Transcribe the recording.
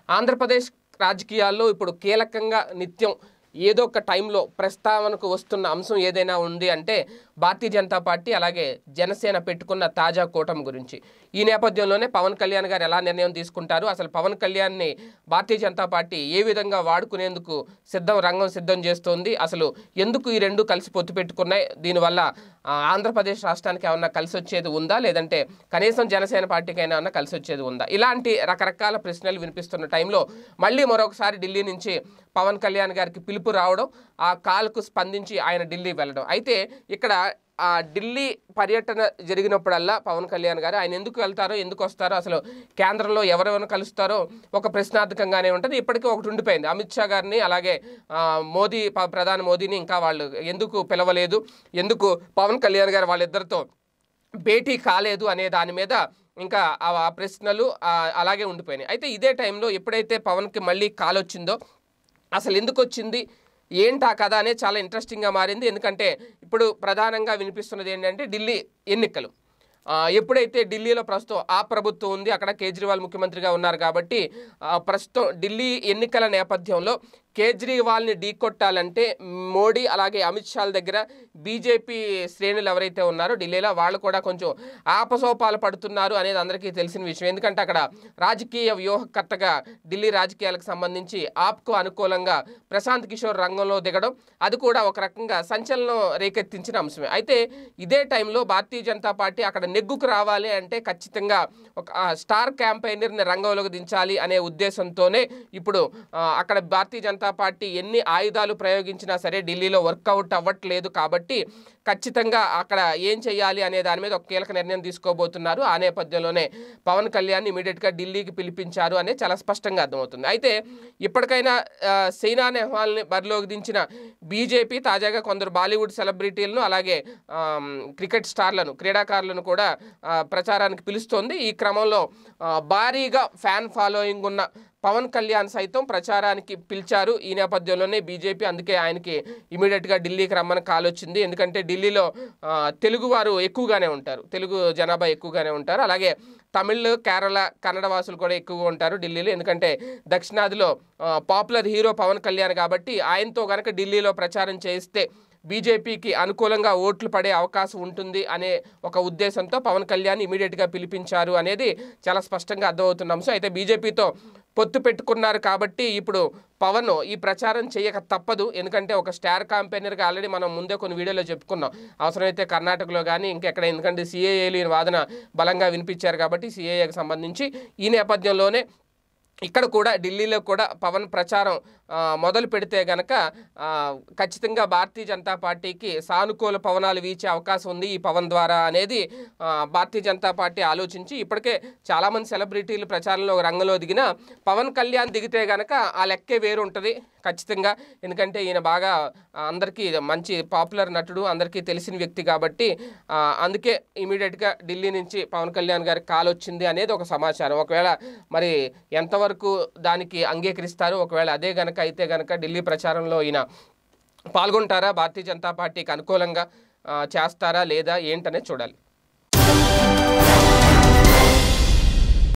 ఆంధ్రప్రదేశ్ రాజకీయాల్లో ఇప్పుడు కీలకంగా నిత్యం ఏదో ఒక టైంలో ప్రస్తావనకు వస్తున్న అంశం ఏదైనా ఉంది అంటే భారతీయ జనతా పార్టీ అలాగే జనసేన పెట్టుకున్న తాజా కూటమి గురించి ఈ నేపథ్యంలోనే పవన్ కళ్యాణ్ గారు ఎలా నిర్ణయం తీసుకుంటారు అసలు పవన్ కళ్యాణ్ని భారతీయ జనతా పార్టీ ఏ విధంగా వాడుకునేందుకు సిద్ధం రంగం సిద్ధం చేస్తోంది అసలు ఎందుకు ఈ రెండు కలిసి పొత్తు పెట్టుకున్నాయి దీనివల్ల ఆ, ఆంధ్రప్రదేశ్ రాష్ట్రానికి ఏమన్నా కలిసి వచ్చేది ఉందా లేదంటే కనీసం జనసేన పార్టీకైనా ఏమన్నా కలిసి వచ్చేది ఉందా ఇలాంటి రకరకాల ప్రశ్నలు వినిపిస్తున్న టైంలో మళ్ళీ మరొకసారి ఢిల్లీ నుంచి పవన్ కళ్యాణ్ గారికి పిలుపు రావడం ఆ కాల్కు స్పందించి ఆయన ఢిల్లీ వెళ్ళడం అయితే ఇక్కడ ఆ ఢిల్లీ పర్యటన జరిగినప్పుడల్లా పవన్ కళ్యాణ్ గారు ఆయన ఎందుకు వెళ్తారో ఎందుకు వస్తారో అసలు కేంద్రంలో ఎవరెవరు కలుస్తారో ఒక ప్రశ్నార్థకంగానే ఉంటుంది ఇప్పటికీ ఒకటి ఉండిపోయింది అమిత్ షా గారిని అలాగే ఆ, మోదీ ప- ప్రధాని మోదీని ఇంకా వాళ్ళు ఎందుకు పిలవలేదు ఎందుకు పవన్ కళ్యాణ్ గారు వాళ్ళిద్దరితో భేటీ కాలేదు అనే దాని మీద ఇంకా ఆ ఆ ప్రశ్నలు ఆ, అలాగే ఉండిపోయినాయి అయితే ఇదే టైంలో ఎప్పుడైతే పవన్కి మళ్ళీ కాల్ వచ్చిందో అసలు ఎందుకు వచ్చింది ఏంటి ఆ కథ అనేది చాలా ఇంట్రెస్టింగ్గా మారింది ఎందుకంటే ఇప్పుడు ప్రధానంగా వినిపిస్తున్నది ఏంటంటే ఢిల్లీ ఎన్నికలు ఆ, ఎప్పుడైతే ఢిల్లీలో ప్రస్తుతం ఆ ప్రభుత్వం ఉంది అక్కడ కేజ్రీవాల్ ముఖ్యమంత్రిగా ఉన్నారు కాబట్టి ఆ, ప్రస్తుతం ఢిల్లీ ఎన్నికల నేపథ్యంలో కేజ్రీవాల్ని ఢీకొట్టాలంటే మోడీ అలాగే అమిత్ షాల దగ్గర బీజేపీ శ్రేణులు ఎవరైతే ఉన్నారో ఢిల్లీలో వాళ్ళు కూడా కొంచెం ఆపసోపాలు పడుతున్నారు అనేది అందరికీ తెలిసిన విషయం ఎందుకంటే అక్కడ రాజకీయ వ్యూహకర్తగా ఢిల్లీ రాజకీయాలకు సంబంధించి ఆప్కు అనుకూలంగా ప్రశాంత్ కిషోర్ రంగంలో దిగడం అది కూడా ఒక రకంగా సంచలనం రేకెత్తించిన అంశమే అయితే ఇదే టైంలో భారతీయ జనతా పార్టీ అక్కడ నెగ్గుకు రావాలి అంటే ఖచ్చితంగా ఒక ఆ, స్టార్ క్యాంపైనర్ని రంగంలోకి దించాలి అనే ఉద్దేశంతోనే ఇప్పుడు ఆ, అక్కడ భారతీయ జనతా పార్టీ ఎన్ని ఆయుధాలు ప్రయోగించినా సరే ఢిల్లీలో వర్కౌట్ అవ్వట్లేదు కాబట్టి ఖచ్చితంగా అక్కడ ఏం చేయాలి అనే దాని మీద ఒక కీలక నిర్ణయం తీసుకోబోతున్నారు ఆ నేపథ్యంలోనే పవన్ కళ్యాణ్ ఇమీడియట్గా ఢిల్లీకి పిలిపించారు అనేది చాలా స్పష్టంగా అర్థమవుతుంది అయితే ఇప్పటికైనా ఆ, సైనా నెహ్వాల్ని బరిలోకి దించిన బీజేపీ తాజాగా కొందరు బాలీవుడ్ సెలబ్రిటీలను అలాగే ఆమ్, క్రికెట్ స్టార్లను క్రీడాకారులను కూడా ఆ, ప్రచారానికి పిలుస్తోంది ఈ క్రమంలో ఆ, భారీగా ఫ్యాన్ ఫాలోయింగ్ ఉన్న పవన్ కళ్యాణ్ సైతం ప్రచారానికి పిలిచారు ఈ నేపథ్యంలోనే బీజేపీ అందుకే ఆయనకి ఇమీడియట్గా ఢిల్లీకి రమ్మని కాల్ వచ్చింది ఎందుకంటే ఢిల్లీలో ఆ, తెలుగు వారు ఎక్కువగానే ఉంటారు తెలుగు జనాభా ఎక్కువగానే ఉంటారు అలాగే తమిళ్ కేరళ కన్నడ వాసులు కూడా ఎక్కువగా ఉంటారు ఢిల్లీలో ఎందుకంటే దక్షిణాదిలో ఆ, పాపులర్ హీరో పవన్ కళ్యాణ్ కాబట్టి ఆయనతో కనుక ఢిల్లీలో ప్రచారం చేయిస్తే బీజేపీకి అనుకూలంగా ఓట్లు పడే అవకాశం ఉంటుంది అనే ఒక ఉద్దేశంతో పవన్ కళ్యాణ్ ఇమీడియట్గా పిలిపించారు అనేది చాలా స్పష్టంగా అర్థమవుతున్న అంశం అయితే బీజేపీతో పొత్తు పెట్టుకున్నారు కాబట్టి ఇప్పుడు పవన్ ఈ ప్రచారం చేయక తప్పదు ఎందుకంటే ఒక స్టార్ కాంపెయినర్గా ఆల్రెడీ మనం ముందే కొన్ని వీడియోలో చెప్పుకున్నాం అవసరమైతే కర్ణాటకలో కానీ ఇంకెక్కడ ఎందుకంటే సిఏఏలు వాదన బలంగా వినిపించారు కాబట్టి సిఏఏకి సంబంధించి ఈ నేపథ్యంలోనే ఇక్కడ కూడా ఢిల్లీలో కూడా పవన్ ప్రచారం ఆ, మొదలు పెడితే గనక ఆ, ఖచ్చితంగా భారతీయ జనతా పార్టీకి సానుకూల పవనాలు వీచే అవకాశం ఉంది ఈ పవన్ ద్వారా అనేది ఆ, భారతీయ జనతా పార్టీ ఆలోచించి ఇప్పటికే చాలామంది సెలబ్రిటీలు ప్రచారంలో రంగంలో దిగిన పవన్ కళ్యాణ్ దిగితే గనక ఆ లెక్కే వేరు ఉంటుంది ఖచ్చితంగా ఎందుకంటే ఈయన బాగా ఆ, అందరికీ మంచి పాపులర్ నటుడు అందరికీ తెలిసిన వ్యక్తి కాబట్టి ఆ, అందుకే ఇమీడియట్గా ఢిల్లీ నుంచి పవన్ కళ్యాణ్ గారికి కాల్ వచ్చింది అనేది ఒక సమాచారం ఒకవేళ మరి ఎంతవరకు దానికి అంగీకరిస్తారు ఒకవేళ అదే గనక అయితే గనక ఢిల్లీ ప్రచారంలో ఈయన పాల్గొంటారా భారతీయ జనతా పార్టీకి అనుకూలంగా ఆ, చేస్తారా లేదా ఏంటనేది చూడాలి